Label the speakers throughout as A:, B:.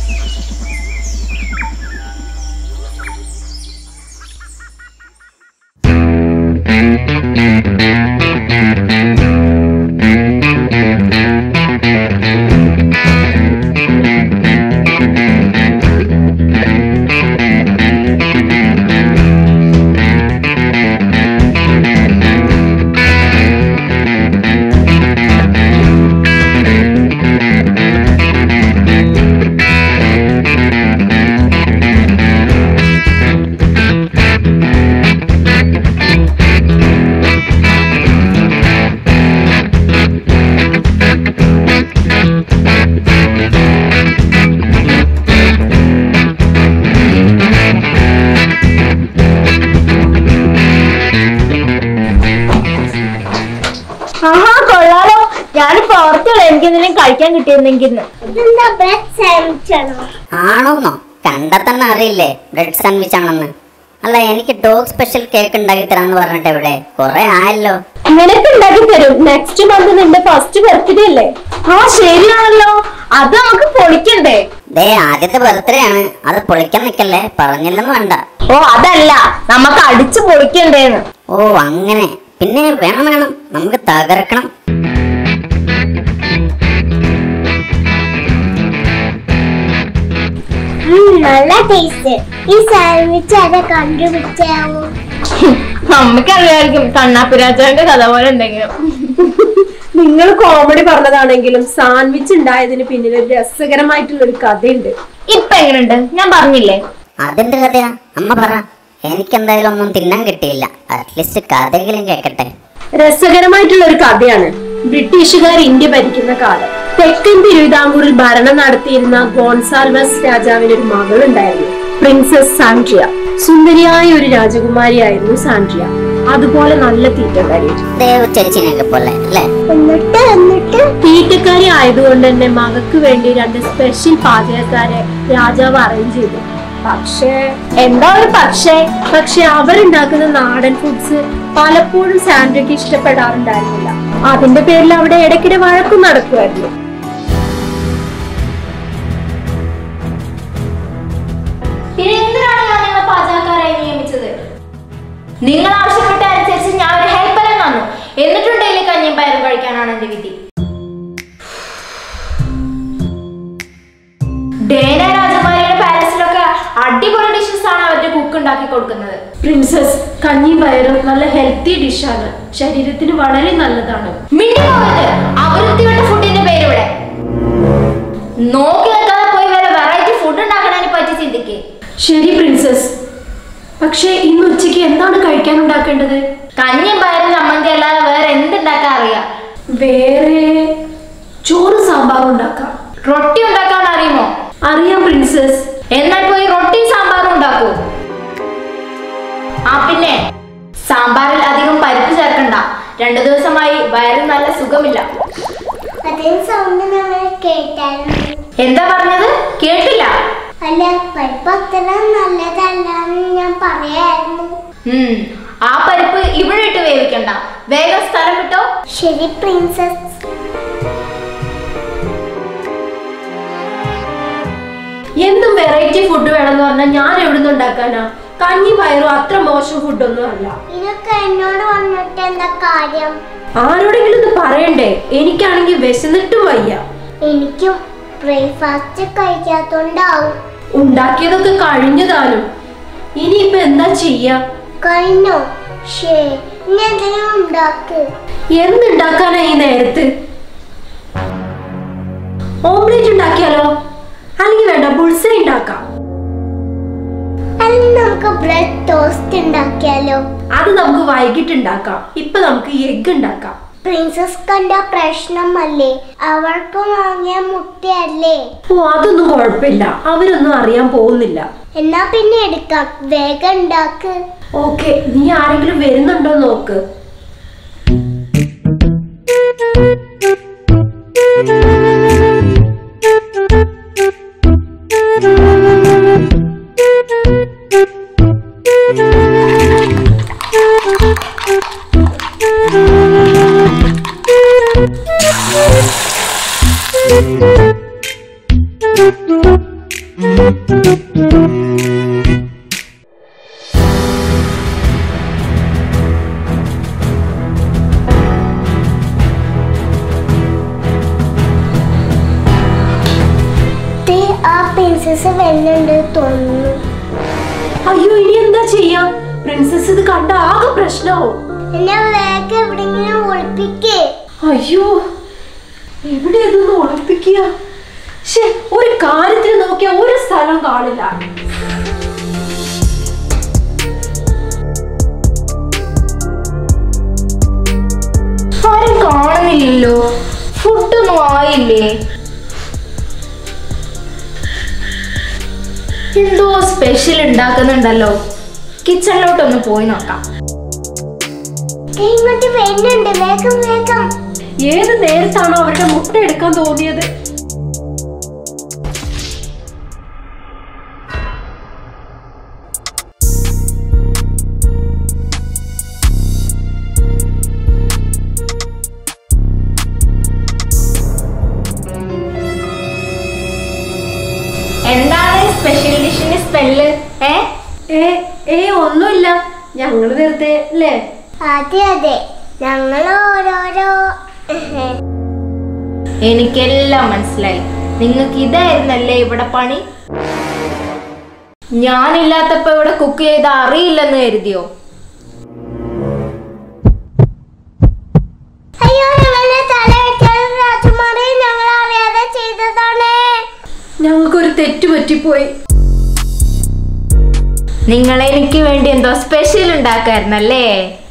A: ആഹാ കൊള്ളാലോ ഞാനിപ്പോ ഓർത്തുള്ള എനിക്ക് എന്തെങ്കിലും കഴിക്കാൻ കിട്ടിയിരുന്നെങ്കിൽ
B: ഇതെന്താ ബ്രെഡ് സാൻഡ്വിച്ച് ആണോ
C: ആണോന്നോ കണ്ടാ തന്നെ അറിയില്ലേ ബ്രെഡ് സാൻഡ്വിച്ച് ആണെന്ന് അല്ല എനിക്ക് ഡോഗ് സ്പെഷ്യൽ കേക്ക് ഉണ്ടാക്കി തരാന്ന് പറഞ്ഞിട്ട് ഇവിടെ കുറെ ആയല്ലോ
A: നിനക്ക് ഉണ്ടാക്കി തരും നെക്സ്റ്റ് മന്ത് നിന്റെ ഫസ്റ്റ് ബർത്ത്ഡേ അല്ലേ ആ ശരിയാണല്ലോ അത് നമുക്ക് പൊളിക്കണ്ടേ
C: ദേ ആദ്യത്തെ ബർത്ത്ഡേ ആണ് അത് പൊളിക്കാൻ നിക്കല്ലേ പറഞ്ഞില്ലെന്ന് വേണ്ട
A: ഓ അതല്ല നമുക്ക് അടിച്ചു പൊളിക്കണ്ടേന്ന്
C: ഓ അങ്ങനെ പിന്നെ വേണം വേണം നമുക്ക് തകർക്കണം
B: ഉം, നല്ല ടേസ്റ്റ് ഈ സാൻഡ്വിച്ച് ആരെ കണ്ടുപിടിച്ചാവോ
A: നമുക്കറിയായിരിക്കും കണ്ണാപ്പുരാജാവിന്റെ കഥ പോലെ എന്തെങ്കിലും
D: നിങ്ങൾ കോമഡി പറഞ്ഞതാണെങ്കിലും സാൻഡ്വിച്ച് ഉണ്ടായതിന് പിന്നിൽ ഒരു രസകരമായിട്ടുള്ള ഒരു കഥയുണ്ട്
A: ഇപ്പൊ എങ്ങനെയുണ്ട് ഞാൻ പറഞ്ഞില്ലേ
C: അതിന്റെ കഥയാ അമ്മ പറ എനിക്കെന്തായാലും ഒന്നും തിന്നാൻ കിട്ടിയില്ല അറ്റ്ലീസ്റ്റ് കഥയെങ്കിലും കേക്കട്ടെ
D: രസകരമായിട്ടുള്ള ഒരു കഥയാണ് ബ്രിട്ടീഷുകാർ ഇന്ത്യ ഭരിക്കുന്ന കാലം തെക്കൻ തിരുവിതാംകൂറിൽ ഭരണം നടത്തിയിരുന്ന ഗോൺസാൽവസ് രാജാവിന് ഒരു മകളുണ്ടായിരുന്നു പ്രിൻസസ് സാൻഡ്രിയ സുന്ദരിയായ ഒരു രാജകുമാരിയായിരുന്നു സാൻഡ്രിയ അതുപോലെ നല്ല തീറ്റക്കാരി
C: ദേവ് ചേച്ചിനെയൊക്കെ പോലെ അല്ലേ
B: എന്നിട്ട് എന്നിട്ട്
D: തീറ്റക്കാരി ആയതുകൊണ്ട് തന്നെ മകൾക്ക് വേണ്ടി രണ്ട് സ്പെഷ്യൽ പാചകക്കാരെ രാജാവ് അറേഞ്ച് ചെയ്തു പക്ഷേ
A: എന്താ ഒരു പക്ഷേ
D: പക്ഷെ അവരുണ്ടാക്കുന്ന നാടൻ ഫുഡ്സ് പലപ്പോഴും സാൻഡ്രിക്ക് ഇഷ്ടപ്പെടാറുണ്ടായിരുന്നില്ല അതിന്റെ പേരിൽ അവിടെ ഇടയ്ക്കിടെ വഴക്കും നടക്കുമായിരുന്നു
A: പിന്നെ എന്തിനാണ് ഞാൻ നിങ്ങളെ പാചകക്കാരായി നിയമിച്ചത് നിങ്ങൾ ആവശ്യപ്പെട്ട അനുസരിച്ച് ഞാൻ ഒരു ഹെൽപ്പറെ തന്നു എന്നിട്ടും ഡെയിലി കഞ്ഞിയും പയറും കഴിക്കാനാണ് എന്റെ വിധി ഡേന രാജകുമാരിയുടെ പാലസിലൊക്കെ അടിപൊളി ഡിഷസ് ആണ് അവരുടെ കുക്ക് ഉണ്ടാക്കി കൊടുക്കുന്നത്
D: പ്രിൻസസ് കഞ്ഞി പയറും നല്ല ഹെൽത്തി ഡിഷാണ് ശരീരത്തിന് വളരെ നല്ലതാണ്
A: മിണ്ടി പോകരുത് അവരുത്തിവിട്ട ഫുഡിന്റെ പേര് ഇവിടെ നോക്കി നിൽക്കാതെ പോയി വല്ല വെറൈറ്റി ഫുഡ് ഉണ്ടാക്കണതിനെ പറ്റി ചിന്തിക്കേ
D: ശരി പ്രിൻസസ് പക്ഷേ ഇന്ന് ഉച്ചയ്ക്ക് എന്താണ് കഴിക്കാൻ ഉണ്ടാക്കേണ്ടത്
A: കഞ്ഞിയും പയറും ചമ്മന്തി അല്ലാതെ വേറെ എന്തുണ്ടാക്കാൻ അറിയാം
D: വേറെ ചോറ് സാമ്പാറും ഉണ്ടാക്കാം
A: റൊട്ടി ഉണ്ടാക്കാൻ അറിയുമോ
D: അറിയാം പ്രിൻസസ്
A: എന്നാൽ പോയി റൊട്ടി സാമ്പാറും ഉണ്ടാക്കൂ ആ പിന്നെ സാമ്പാറിൽ അധികം പരിപ്പ് ചേർക്കണ്ട രണ്ടു ദിവസമായി വയറിന് നല്ല സുഖമില്ല
B: അതേ സൗണ്ട് നമ്മൾ കേട്ടായിരുന്നു
A: എന്താ പറഞ്ഞത് കേട്ടില്ല
B: അല്ല പരിപ്പ് അത്ര നല്ലതല്ലാന്ന് ഞാൻ പറയായിരുന്നു
A: ഉം ആ പരിപ്പ് ഇവിടെ ഇട്ട് വേവിക്കണ്ട വേഗം സ്ഥലം വിട്ടോ
B: ശരി പ്രിൻസസ്
D: എന്തും വെറൈറ്റി ഫുഡ് വേണമെന്ന് പറഞ്ഞാൽ ഞാൻ എവിടുന്ന് ഉണ്ടാക്കാനാ കഞ്ഞി പയറും അത്ര മോശം ഫുഡൊന്നും അല്ല
B: ഇതൊക്കെ എന്നോട് വന്നിട്ട് എന്താ കാര്യം
D: ആരോടെങ്കിലും ഒന്ന് പറയണ്ടേ എനിക്കാണെങ്കിൽ വിശന്നിട്ടും വയ്യ
B: എനിക്കും ബ്രേക്ക്ഫാസ്റ്റ് കഴിക്കാത്തോണ്ടാവും
D: ഉണ്ടാക്കിയതൊക്കെ കഴിഞ്ഞതാനും ഇനിയിപ്പോ എന്താ ചെയ്യാ
B: കഴിഞ്ഞോ ഷേ ഇനി എന്തെങ്കിലും ഉണ്ടാക്ക്
D: എന്തുണ്ടാക്കാനാ ഈ നേരത്ത് ഓംലേറ്റ് ഉണ്ടാക്കിയാലോ അല്ലെങ്കിൽ വേണ്ട ബുൾസ ഉണ്ടാക്കാം
B: അല്ലെങ്കിൽ നമുക്ക് ബ്രെഡ് ടോസ്റ്റ് ഉണ്ടാക്കിയാലോ
D: അത് നമുക്ക് വൈകിട്ട് ഉണ്ടാക്കാം ഇപ്പൊ നമുക്ക് എഗ് ഉണ്ടാക്കാം
B: പ്രിൻസസ് കണ്ട പ്രശ്നമല്ലേ അവൾക്ക് വാങ്ങിയ മുട്ടയല്ലേ
D: ഓ അതൊന്നും കുഴപ്പമില്ല അവരൊന്നും അറിയാൻ പോകുന്നില്ല
B: എന്നാ പിന്നെ എടുക്കാം വേഗം ഉണ്ടാക്ക്
D: ഓക്കെ നീ ആരെങ്കിലും വരുന്നുണ്ടോ നോക്ക്
B: ദേ, ആ പ്രിൻസസ് വരുന്നുണ്ട് തോന്നുന്നു
D: അയ്യോ ഇനി എന്താ ചെയ്യാ പ്രിൻസസ് ഇത് കണ്ട ആകെ പ്രശ്നമാവും
B: എന്നെ വേഗം എവിടെങ്കിലും ഒളിപ്പിക്കേ
D: അയ്യോ എവിടെ ഇതൊന്ന് ഒളിപ്പിക്കുക ശേ ഒരു കാര്യത്തിന് നോക്കിയ ഒരു സ്ഥലം കാണില്ല
A: ആരും കാണുന്നില്ലല്ലോ ഫുഡൊന്നും ആയില്ലേ എന്തോ സ്പെഷ്യൽ ഉണ്ടാക്കുന്നുണ്ടല്ലോ കിച്ചണിലോട്ടൊന്ന് പോയി നോക്കാം
B: ദേ, ഇങ്ങോട്ട് വരുന്നുണ്ട് വേഗം വേഗം
D: ഏത് നേരത്താണോ അവരുടെ മുട്ട എടുക്കാൻ തോന്നിയത്
A: എന്താണ് സ്പെഷ്യൽ ഡിഷിന്റെ സ്പെല്ല് ഏ
D: ഏ ഏ ഒന്നുമില്ല ഞങ്ങള് വെറുതെ അല്ലേ
B: അതെ അതെ ഞങ്ങൾ ഓരോരോ
A: എനിക്കെല്ലാം മനസ്സിലായി നിങ്ങൾക്ക് ഇതായിരുന്നല്ലേ ഇവിടെ പണി ഞാനില്ലാത്തപ്പോ ഇവിടെ കുക്ക് ചെയ്ത് അറിയില്ലെന്ന് കരുതിയോ
B: അയ്യോ ഞങ്ങളുടെ തല വെക്കാൻ രാജകുമാരി ഞങ്ങൾ അറിയാതെ ചെയ്തതാണ്
D: ഞങ്ങൾക്കൊരു തെറ്റ് പറ്റിപ്പോയി
A: നിങ്ങൾ എനിക്ക് വേണ്ടി എന്തോ സ്പെഷ്യൽ ഉണ്ടാക്കായിരുന്നല്ലേ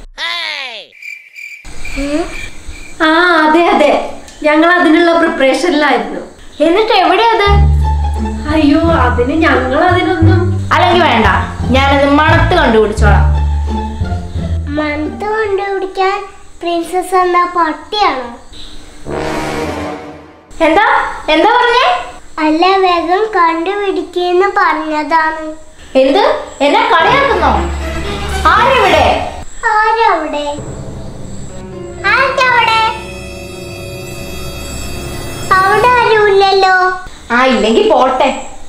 D: ആ അതെ അതെ ഞങ്ങൾ അതിനുള്ള പ്രിപ്പറേഷനിലായിരുന്നു
A: എന്നിട്ട് എവിടെ അത്
D: അയ്യോ അതിന് ഞങ്ങൾ അതിനൊന്നും
A: അല്ലെങ്കിൽ വേണ്ട ഞാനത് മണത്ത് കണ്ടുപിടിച്ചോളാം
B: മണത്ത് കണ്ടുപിടിക്കാൻ പ്രിൻസസ് എന്ന പട്ടിയാണോ
A: എന്താ എന്താ പറഞ്ഞേ
B: അല്ല വേഗം കണ്ടുപിടിക്കെന്ന് പറഞ്ഞതാണ്
A: എന്ത് എന്നെ കളിയാക്കുന്നോ ആരെവിടെ
B: ആരവിടെ ആരവിടെ അവിടെ ആരുമില്ലല്ലോ
A: ആ ഇല്ലെങ്കിൽ പോട്ടെ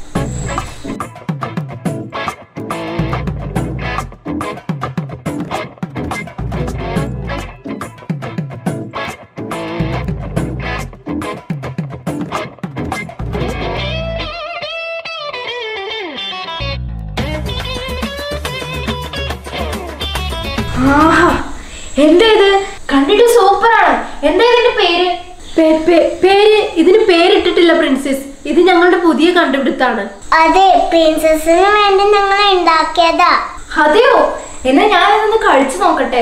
A: ആഹാ എന്താ ഇത് കണ്ടിട്ട് സൂപ്പറാണ് എന്താ ഇതിന്റെ പേര്
D: പേ- പേ- പേര് ഇതിന് പേരിട്ടിട്ടില്ല പ്രിൻസസ് ഇത് ഞങ്ങളുടെ പുതിയ കണ്ടുപിടുത്താണ്
B: അതെ പ്രിൻസസിന് വേണ്ടി ഞങ്ങൾ ഉണ്ടാക്കിയതാ
A: അതെയോ എന്നാ ഞാൻ ഇതൊന്ന് കഴിച്ചു നോക്കട്ടെ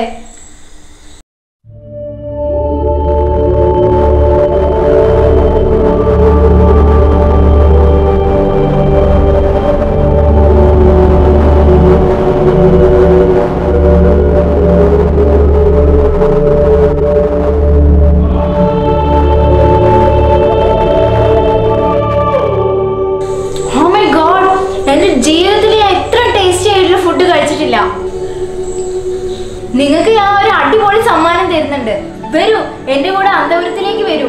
A: Oh my God! എന്റെ ജീവിതത്തിൽ ഞാൻ ഇത്ര ടേസ്റ്റി ആയിട്ടുള്ള ഫുഡ് കഴിച്ചിട്ടില്ല നിങ്ങൾക്ക് ഞാൻ ഒരു അടിപൊളി സമ്മാനം തരുന്നുണ്ട് വരൂ എന്റെ കൂടെ അന്തപുരത്തിലേക്ക് വരൂ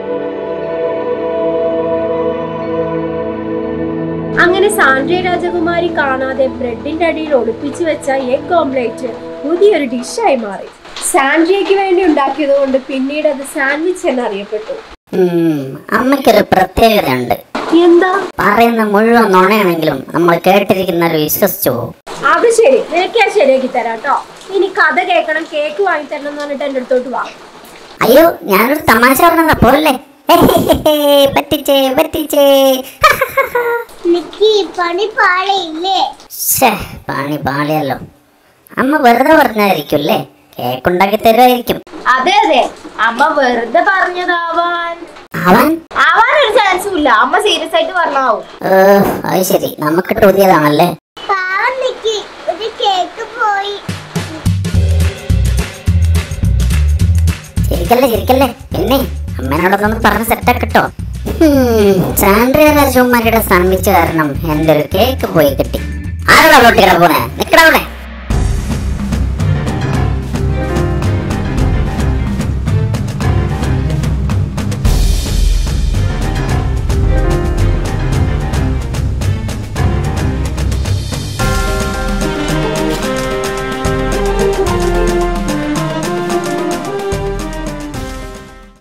D: അങ്ങനെ സാൻഡ്രിയ രാജകുമാരി കാണാതെ ബ്രെഡിന്റെ അടിയിൽ ഒളിപ്പിച്ചു വെച്ച എഗ് ഓംലേറ്റ് പുതിയൊരു ഡിഷായി മാറി സാൻഡ്രിയയ്ക്ക് വേണ്ടി ഉണ്ടാക്കിയത് കൊണ്ട് പിന്നീട് അത് സാൻഡ്വിച്ച് എന്നറിയപ്പെട്ടു
C: ഉം, അമ്മയ്ക്കൊരു പ്രത്യേകതയുണ്ട്
D: എന്താ
C: പറയുന്ന മുഴുവൻ നുണയാണെങ്കിലും നമ്മൾ കേട്ടിരിക്കുന്നവർ വിശ്വസിച്ചു പോകും
D: അത് ശരി നിനക്ക് ഞാൻ ശരിയാക്കി തരാം കേട്ടോ ഇനി കഥ കേൾക്കണം കേക്ക് വാങ്ങി തരണം എന്ന് പറഞ്ഞിട്ട് എൻ്റെ അടുത്തോട്ട് വാ
C: അയ്യോ ഞാനൊരു തമാശ പറഞ്ഞതാ പോലെ പറ്റിച്ചേ പറ്റിച്ചേ
B: നിക്കി പണി പാളയില്ലേ
C: ശ്ശേ, പണി പാളിയല്ലോ അമ്മ വെറുതെ പറഞ്ഞായിരിക്കുമല്ലേ കേക്ക് ഉണ്ടാക്കി തരുമായിരിക്കും
A: അതെ അതെ അമ്മ വെറുതെ പറഞ്ഞതാവാൻ
C: അവൻ
A: ആവാൻ ഒരു ചാൻസും ഇല്ല അമ്മ സീരിയസ് ആയിട്ട് പറഞ്ഞാവും
C: ഏ, അത് ശരി നമുക്കിട്ട് പുതിയതാണല്ലേ
B: പാവം നിക്കി ഒരു കേക്ക് പോയി
C: ചിരിക്കല്ലേ ചിരിക്കല്ലേ പിന്നെ അമ്മേനോടൊന്നും പറഞ്ഞ് സെറ്റാക്കട്ടോ സാൻഡ്രിയ രാജകുമാരിയുടെ സാൻഡ്വിച്ച് കാരണം എന്റെ ഒരു കേക്ക് പോയി കിട്ടി ആരോടാ പൊട്ടിക്കട പോണേ നിക്കടാ അവിടെ